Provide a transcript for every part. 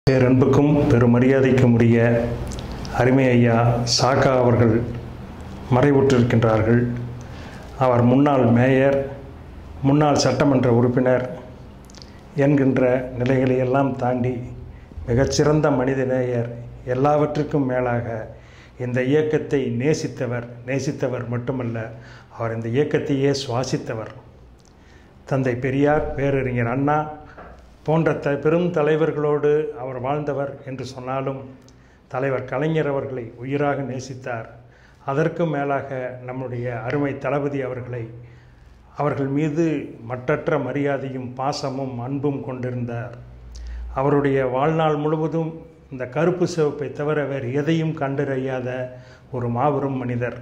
பேரன்புக்கும் பெருமரியாதைக்கும் உரிய அருமை ஐயா சாக்கா அவர்கள் மறைவுற்றிருக்கின்றார்கள் அவர் முன்னாள் மேயர் முன்னாள் சட்டமன்ற உறுப்பினர் என்கின்ற நிலைகளை எல்லாம் தாண்டி மிகச்சிறந்த மனிதநேயர் எல்லாவற்றுக்கும் மேலாக இந்த இயக்கத்தை நேசித்தவர் நேசித்தவர் மட்டுமல்ல அவர் இந்த இயக்கத்தையே சுவாசித்தவர் தந்தை பெரியார் பேரறிஞர் அண்ணா போன்ற த பெரும் தலைவர்களோடு அவர் வாழ்ந்தவர் என்று சொன்னாலும் தலைவர் கலைஞர் அவர்களை உயிராக நேசித்தார் அதற்கும் மேலாக நம்முடைய அருமை தளபதி அவர்களை அவர்கள் மீது மட்டற்ற மரியாதையும் பாசமும் அன்பும் கொண்டிருந்தார் அவருடைய வாழ்நாள் முழுவதும் இந்த கருப்பு சிவப்பை தவிர வேறு எதையும் கண்டறியாத ஒரு மாபெரும் மனிதர்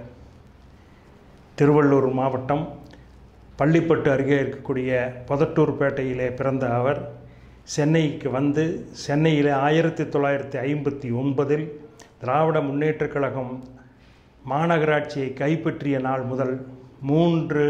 திருவள்ளூர் மாவட்டம் பள்ளிப்பட்டு அருகே இருக்கக்கூடிய பொதட்டூர்பேட்டையிலே பிறந்த அவர் சென்னைக்கு வந்து சென்னையிலே ஆயிரத்தி தொள்ளாயிரத்தி ஐம்பத்தி ஒன்பதில் திராவிட முன்னேற்றக் கழகம் மாநகராட்சியை கைப்பற்றிய நாள் முதல் மூன்று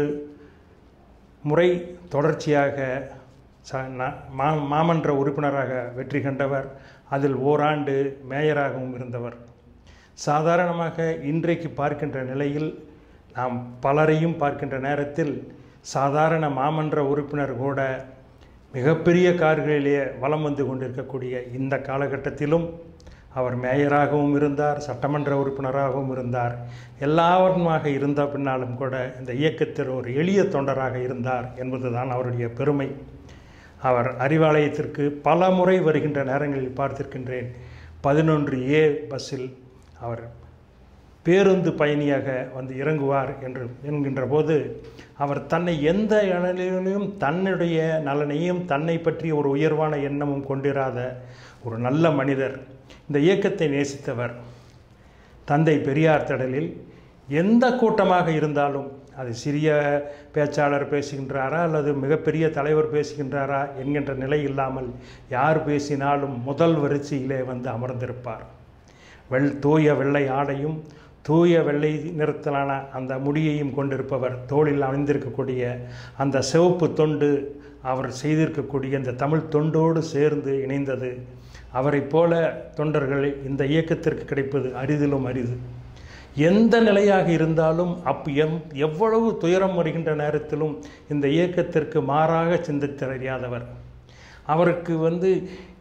முறை தொடர்ச்சியாக ச ந- மா மாமன்ற உறுப்பினராக வெற்றி கண்டவர் அதில் ஓராண்டு மேயராகவும் இருந்தவர் சாதாரணமாக இன்றைக்கு பார்க்கின்ற நிலையில் நாம் பலரையும் பார்க்கின்ற நேரத்தில் சாதாரண மாமன்ற உறுப்பினர் கூட மிகப்பெரிய கார்களிலே வலம் வந்து கொண்டிருக்கக்கூடிய இந்த காலகட்டத்திலும் அவர் மேயராகவும் இருந்தார் சட்டமன்ற உறுப்பினராகவும் இருந்தார் எல்லாவருமாக இருந்த பின்னாலும் கூட இந்த இயக்கத்தில் ஒரு எளிய தொண்டராக இருந்தார் என்பதுதான் அவருடைய பெருமை அவர் அறிவாலயத்திற்கு பல முறை வருகின்ற நேரங்களில் பார்த்திருக்கின்றேன் பதினொன்று ஏ பஸ்ஸில் அவர் பேருந்து பயணியாக வந்து இறங்குவார் என்று என்கின்ற போது அவர் தன்னை எந்த நிலையிலும் தன்னுடைய நலனையும் தன்னை பற்றிய ஒரு உயர்வான எண்ணமும் கொண்டிராத ஒரு நல்ல மனிதர் இந்த இயக்கத்தை நேசித்தவர் தந்தை பெரியார் திடலில் எந்த கூட்டமாக இருந்தாலும் அது சிறிய பேச்சாளர் பேசுகின்றாரா அல்லது மிகப்பெரிய தலைவர் பேசுகின்றாரா என்கின்ற நிலை இல்லாமல் யார் பேசினாலும் முதல் வரிசையிலே வந்து அமர்ந்திருப்பார் வெள் தூய வெள்ளை ஆடையும் தூய வெள்ளை நிறத்திலான அந்த முடியையும் கொண்டிருப்பவர் தோளில் அணிந்திருக்கக்கூடிய அந்த சிவப்பு தொண்டு அவர் செய்திருக்கக்கூடிய இந்த தமிழ் தொண்டோடு சேர்ந்து இணைந்தது அவரைப் போல தொண்டர்கள் இந்த இயக்கத்திற்கு கிடைப்பது அரிதிலும் அரிது எந்த நிலையாக இருந்தாலும் அப் எம் எவ்வளவு துயரம் வருகின்ற நேரத்திலும் இந்த இயக்கத்திற்கு மாறாக சிந்தித்தறியாதவர் அவருக்கு வந்து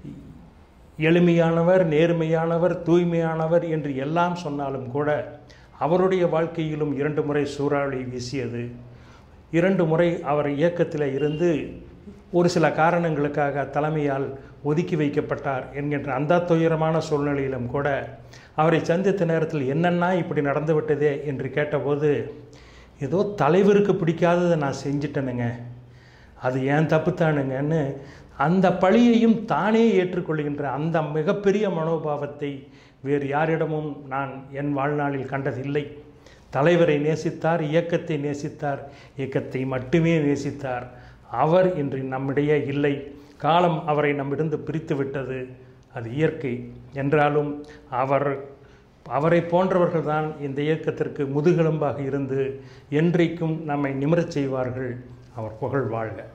எளிமையானவர் நேர்மையானவர் தூய்மையானவர் என்று எல்லாம் சொன்னாலும் கூட அவருடைய வாழ்க்கையிலும் இரண்டு முறை சூறாவளி வீசியது இரண்டு முறை அவர் இயக்கத்தில் இருந்து ஒரு சில காரணங்களுக்காக தலைமையால் ஒதுக்கி வைக்கப்பட்டார் என்கின்ற அந்த துயரமான சூழ்நிலையிலும் கூட அவரை சந்தித்த நேரத்தில் என்னென்னா இப்படி நடந்து விட்டதே என்று கேட்டபோது ஏதோ தலைவருக்கு பிடிக்காததை நான் செஞ்சிட்டேனுங்க அது ஏன் தப்பு தானுங்கன்னு அந்த பழியையும் தானே ஏற்றுக்கொள்கின்ற அந்த மிகப்பெரிய மனோபாவத்தை வேறு யாரிடமும் நான் என் வாழ்நாளில் கண்டதில்லை தலைவரை நேசித்தார் இயக்கத்தை நேசித்தார் இயக்கத்தை மட்டுமே நேசித்தார் அவர் இன்று நம்மிடையே இல்லை காலம் அவரை நம்மிடந்து பிரித்து விட்டது அது இயற்கை என்றாலும் அவர் அவரை போன்றவர்கள்தான் இந்த இயக்கத்திற்கு முதுகெலும்பாக இருந்து என்றைக்கும் நம்மை நிமிரச் செய்வார்கள் அவர் புகழ் வாழ்க